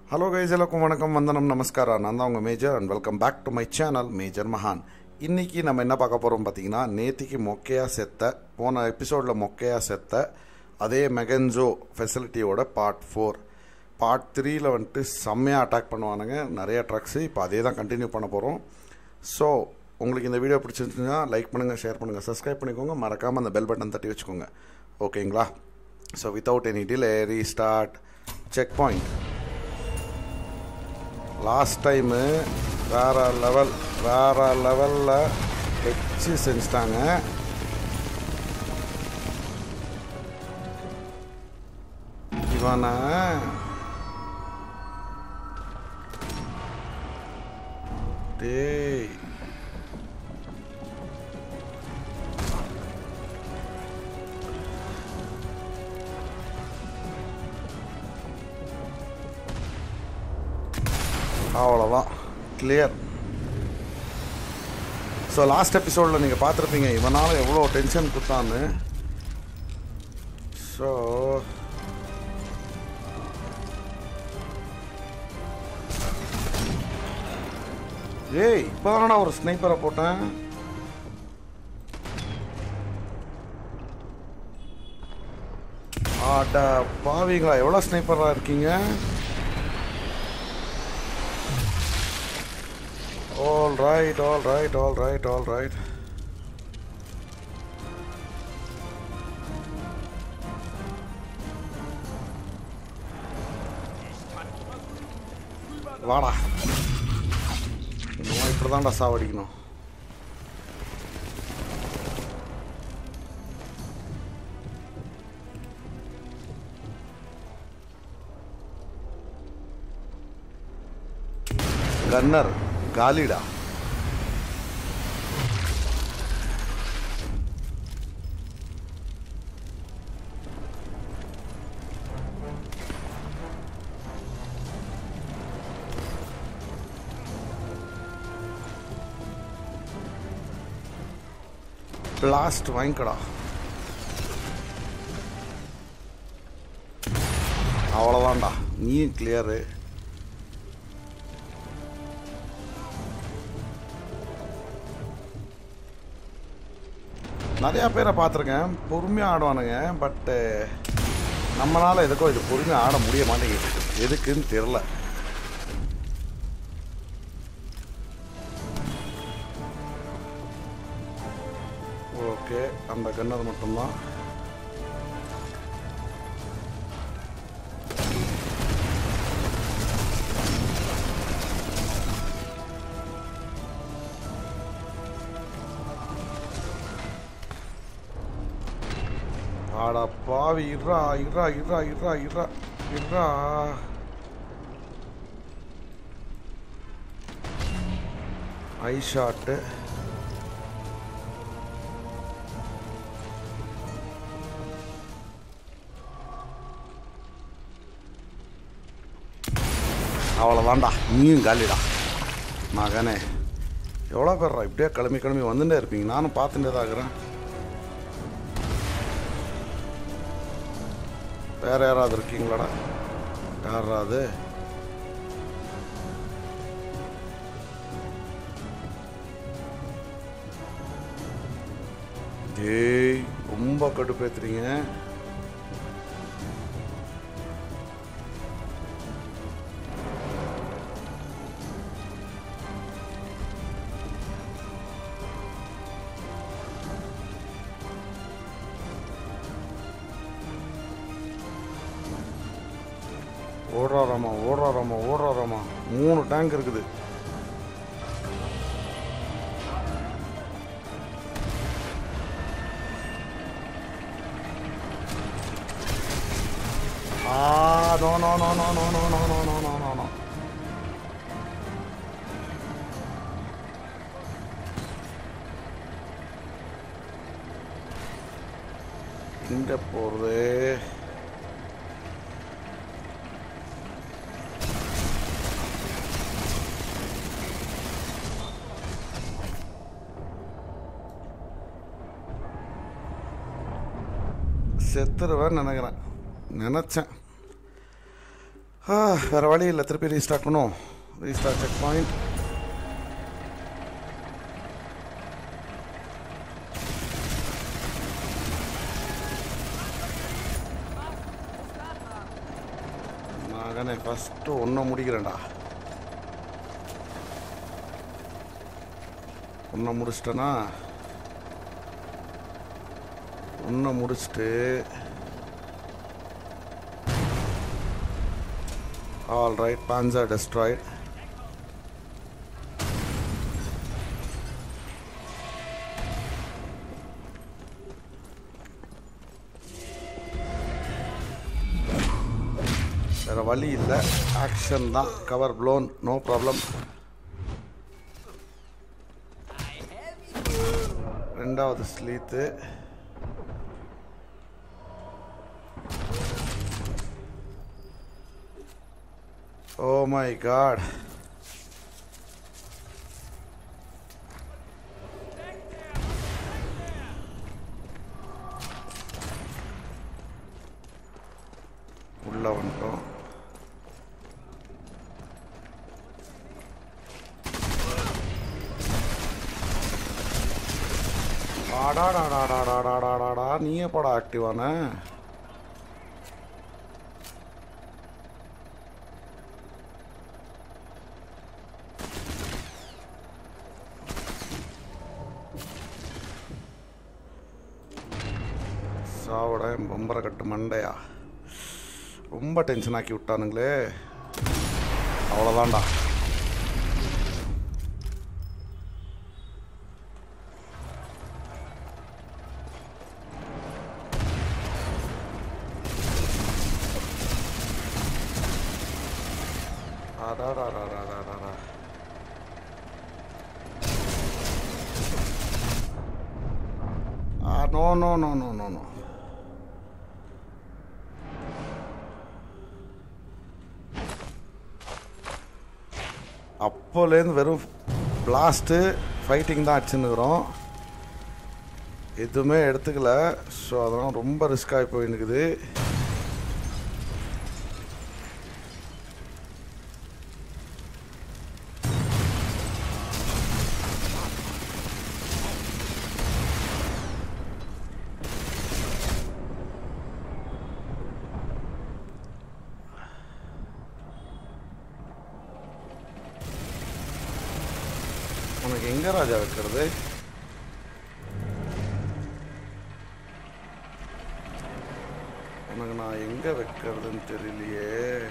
Hello guys எல்லாருக்கும் வணக்கம் வந்தனம் நமஸ்காரம் நான் தான் உங்கள் major and welcome back to my channel major மகான் இன்னைக்கு நம்ம என்ன பார்க்க போகிறோம் பார்த்தீங்கன்னா நேத்திக்கு மொக்கையாக செத்த போன எபிசோடில் மொக்கையாக செத்த அதே மெகன்ஜோ ஃபெசிலிட்டியோட பார்ட் ஃபோர் பார்ட் த்ரீயில் வந்துட்டு செம்மையாக அட்டாக் பண்ணுவானுங்க நிறைய ட்ரக்ஸு இப்போ அதே தான் கண்டினியூ பண்ண போகிறோம் ஸோ உங்களுக்கு இந்த வீடியோ பிடிச்சிருந்துச்சுன்னா லைக் பண்ணுங்கள் ஷேர் பண்ணுங்கள் சப்ஸ்கிரைப் பண்ணிக்கோங்க மறக்காமல் அந்த பெல் பட்டன் தட்டி வச்சுக்கோங்க ஓகேங்களா so without any delay restart check point last time வேற லெவல் வேற லெவலில் வச்சு செஞ்சிட்டாங்க இவனை டேய் அவ்வளோதான் கிளியர் ஸோ லாஸ்ட் எபிசோடில் நீங்கள் பார்த்துருப்பீங்க இவனால் எவ்வளோ டென்ஷன் கொடுத்தான்னு ஸோ ஏய் இப்போ தானடா ஒரு ஸ்னைப்பரை போட்டேன் ஆட்டா பாவிங்களா எவ்வளோ ஸ்னைப்பராக இருக்கீங்க All right, all right, all right, all right. வாடா இன்னும் இப்படி தான்டா சாவடிக்கணும் கன்னர் காலிடா பிளாஸ்ட் வாங்கிக்கடா அவ்வளோதான்டா நீயும் கிளியரு நிறையா பேரை பார்த்துருக்கேன் பொறுமையாக ஆடுவானுங்க பட்டு நம்மளால் எதுக்கோ இது பொறுமையாக ஆட முடிய மாட்டேங்குது எதுக்குன்னு தெரில ஓகே அந்த கன்னர் மட்டும்தான் ஆடா பாவி இருறா இருறா இருறா இருறா இருறா இருறா ஐ ஷாட்டு அவ்வளோதான்டா நீயும் காலிடா மகனே எவ்வளோ பேர்றா இப்படியே கிளம்பி கிளம்பி வந்துட்டே இருப்பீங்க நானும் பார்த்துட்டே தான் இருக்கிறேன் வேற யாராவது இருக்கீங்களாடா யாராவது ஏய் ரொம்ப கடுப்பேத்துறீங்க ஓடுறாராமா ஓடுறாராமா ஓடுறாராமா மூணு டேங்க் இருக்குது ஆ no no no no no no no no no no no no இங்க போறது செத்துருவேன்னு நினைக்கிறேன் நினச்சேன் வேறு வழி இல்லை திருப்பி ரீஸ்டார்ட் பண்ணும் ரீஸ்டார்ட் செக் பாயிண்ட் மகனே ஃபஸ்ட்டு ஒன்றை முடிக்கிறேன்டா ஒன்றை முடிச்சிட்டேன்னா ஒன்றை முடிச்சுட்டு ஆல் ரைட் பான்சர் டெஸ்ட்ராய்ட் வேற வழி இல்லை ஆக்ஷன் தான் கவர் ப்ளோன் நோ ப்ராப்ளம் ரெண்டாவது ஸ்லீத்து ஓ மை காட் உள்ள வந்துட்டோம் ஆடாடாடாடாடாடாடாடா நீயே படம் ஆக்டிவான சாவட பொம்பரை கட்டு மண்டையா ரொம்ப டென்ஷன் ஆக்கி விட்டானுங்களே அவ்வளோதான்டா அடாடாடாடாடாடா Ah, no, no, no, no, no, no. அப்போலேருந்து வெறும் பிளாஸ்ட்டு ஃபைட்டிங் தான் அடிச்சுன்னுக்குறோம் எதுவுமே எடுத்துக்கல ஸோ அதெல்லாம் ரொம்ப ரிஸ்க் ஆகி போயின்னுக்குது உனக்கு எங்க ராஜா வைக்கிறது உனக்கு நான் எங்க வைக்கிறதுன்னு தெரியலையே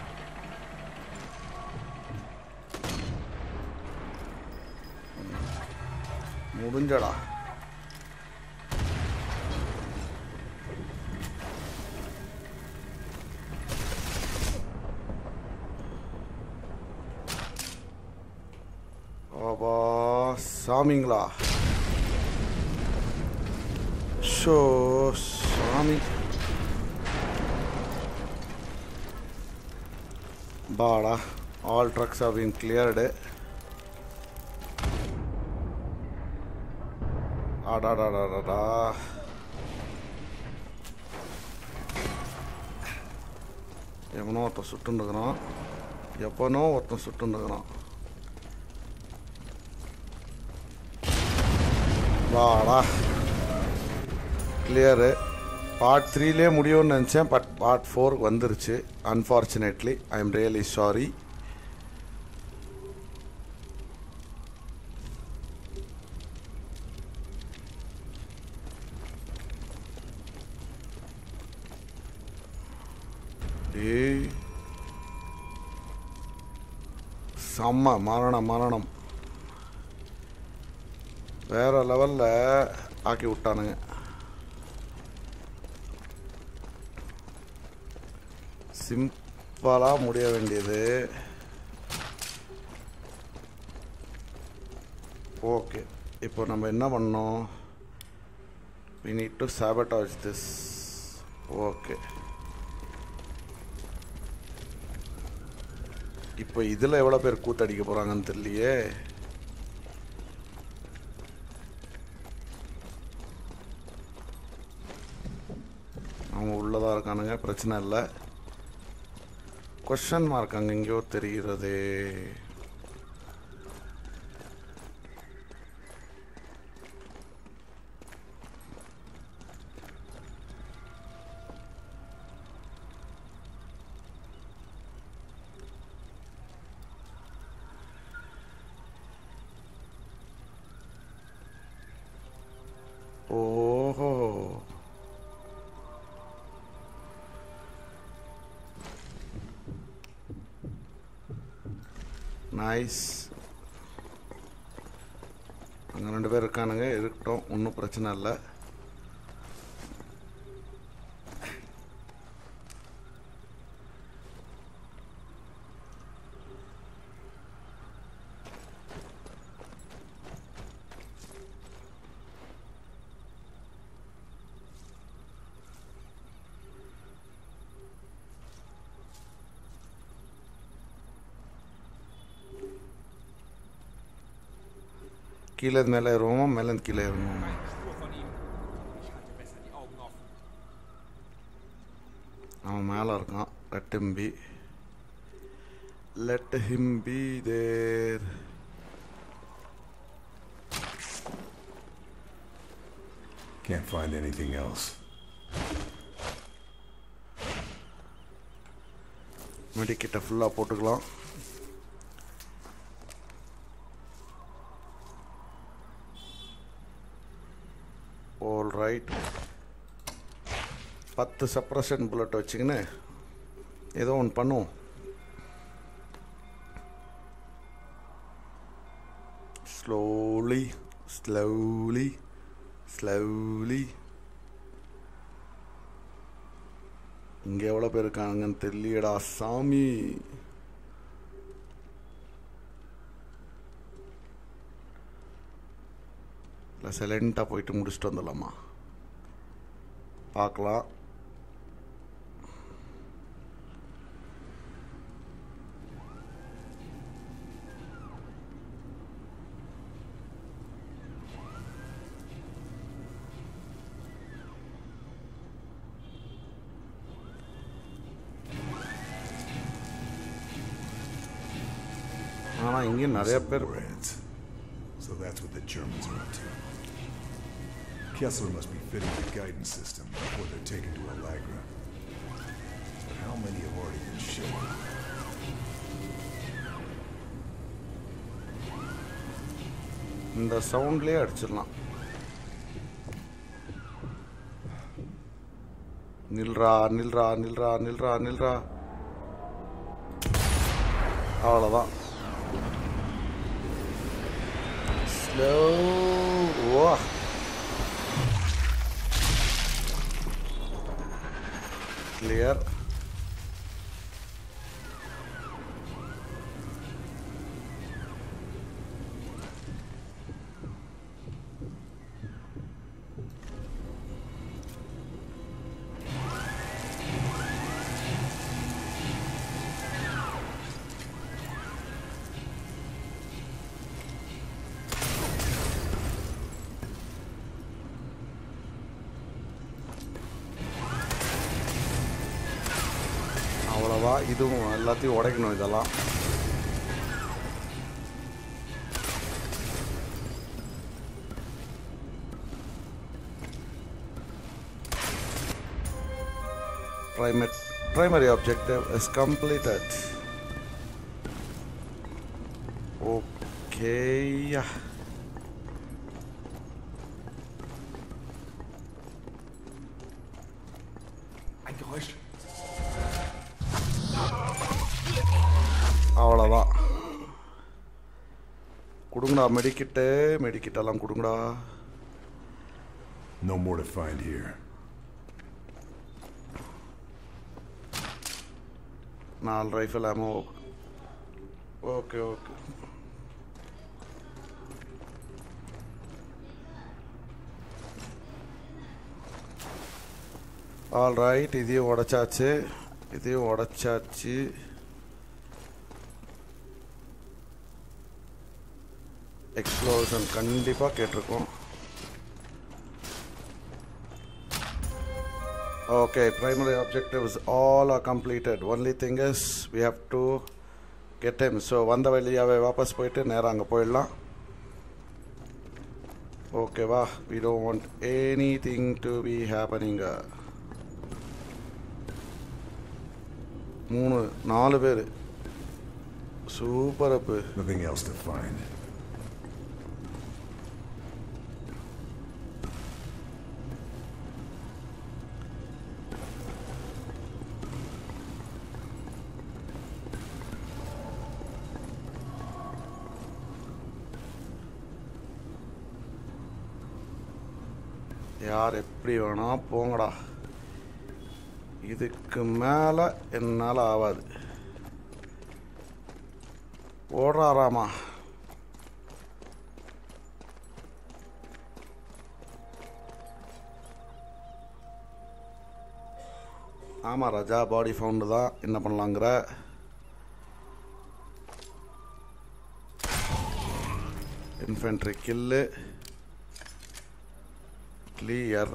ம். முடிஞ்சடா ஆபா சாமிங்களா ஷோ சாமி பாடா all trucks have been cleared அடாடாடாடா எவனோ ஒருத்தன் சுட்டுருக்கிறான் எப்பனோ ஒருத்தன் சுட்டுருக்கிறான் வாடா கிளியரு பார்ட் த்ரீலே முடியும்னு நினச்சேன் பட் பார்ட் ஃபோர் வந்துருச்சு unfortunately I am really sorry ஏய் செம்ம மரணம் மரணம் வேற லெவலில் ஆக்கி விட்டானுங்க சிம்பிளாக முடிய வேண்டியது ஓகே இப்போ நம்ம என்ன பண்ணோம் we need to sabotage this okay இப்போ இதில் எவ்வளோ பேர் கூத்தடிக்க போகிறாங்கன்னு தெரியலையே அவங்க உள்ளதாக இருக்கானுங்க பிரச்சனை இல்லை கொஷன் மார்க் அங்கே எங்கேயோ தெரிகிறது ஓஹோ நைஸ் அங்கே ரெண்டு பேர் இருக்கானுங்க இருக்கட்டும் ஒன்றும் பிரச்சனை இல்லை கீழே மேலே ஏறுவோமா மேலே கீழே ஏறுவோமா Spur von ihm. Ich halte besser die Augen offen. அவன் மேலே இருக்கான் let him be let him be there Can't find anything else. மெடிக்கிட்ட ஃபுல்லாக போட்டுக்கலாம் ஆல் ரைட் பத்து சப்ரஷன் புல்லட் வச்சுக்கின்னு ஏதோ ஒன்று பண்ணுவோம் ஸ்லோலி ஸ்லோலி ஸ்லோலி இங்கே எவ்வளோ பேர் இருக்காங்கன்னு தெரியலடா சாமி இல்லை சைலண்ட்டாக போயிட்டு முடிச்சுட்டு வந்துடலாமா பார்க்கலாம் ஆனால் இங்கேயும் நிறைய பேர் Reds. So that's what the Germans are up to. Kessler must be fitting the guidance system before they're taken to Allegra. But how many have already been shot? இந்த சவுண்ட்லேயே அடிச்சிடலாம் நில்றா நில்றா நில்றா நில்றா நில்றா அவ்வளோதான் ஸ்லோ ஓ கிளியர் அவ்வளோவா இதுவும் எல்லாத்தையும் உடைக்கணும் இதெல்லாம் Primary, primary objective is completed. Okay. Ein Geräusch. அவ்வளோதான் கொடுங்கடா மெடிக்கிட்டு மெடிக்கிட்டெல்லாம் கொடுங்கடா No more to find here. நாலு ரைஃபிள் ஆமோ ஓகே ஓகே ஆல் ரைட் இதையும் உடைச்சாச்சு இதையும் உடைச்சாச்சு எக்ஸ்ப்ளோஷன் கண்டிப்பாக கேட்டிருக்கோம் Okay, primary objectives all are completed. Only thing is we have to get him. So வந்த வழியாவே வாபஸ் போயிட்டு நேரா அங்கே போயிடலாம் ஓகேவா we don't want anything to be happening மூணு நாலு பேர் சூப்பர் அப்பு Nothing else to find. யார் எப்படி வேணா போங்கடா இதுக்கு மேலே என்னால் ஆகாது ஓடுறாராமா ஆமாம் ராஜா பாடி ஃபவுண்டு தான் என்ன பண்ணலாங்கிற இன்ஃபென்ட்ரி கில்லு கிளியர்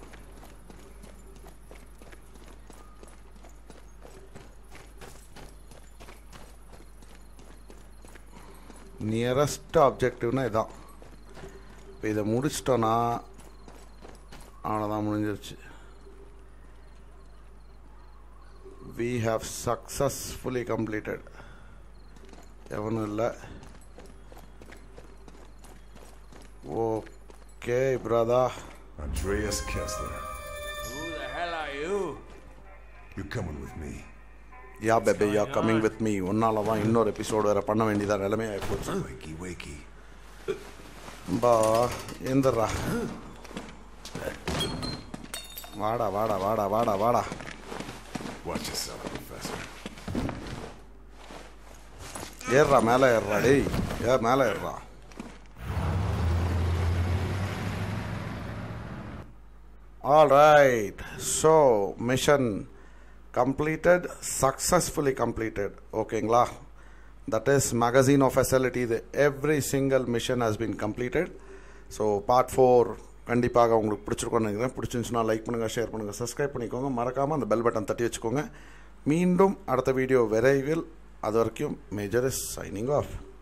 நியரஸ்ட் ஆப்ஜெக்டிவ்னா இதான் இப்போ இதை முடிச்சிட்டோன்னா அவ்வளோதான் முடிஞ்சிருச்சு வி ஹாவ் சக்ஸஸ்ஃபுல்லி கம்ப்ளீட்டட் எவனும் இல்லை okay brother Andreas Kessler. Who the hell are you? You're coming with me. Yeah baby yeah coming with me உன்னால தான் இன்னொரு எபிசோடு வேறு பண்ண வேண்டியதா நிலைமை ஆகிப்போச்சு Wakey, wakey. பா எந்திரா வாடா வாடா வாடா வாடா வாடா Watch yourself, Professor. ஏறுறா மேலே ஏறுறா டேய் ஏ மேலே ஏறுறா all right so mission completed successfully completed ஓகேங்களா that is magazine of facility இது every single mission has been completed so part four கண்டிப்பாக உங்களுக்கு பிடிச்சிருக்கோன்னு நினைக்கிறேன் பிடிச்சிருந்துச்சுன்னா லைக் பண்ணுங்கள் ஷேர் பண்ணுங்கள் சப்ஸ்கிரைப் பண்ணிக்கோங்க மறக்காமல் அந்த பெல் பட்டன் தட்டி வச்சுக்கோங்க மீண்டும் அடுத்த வீடியோ விரைவில் அது வரைக்கும் மேஜர் இஸ் சைனிங் ஆஃப்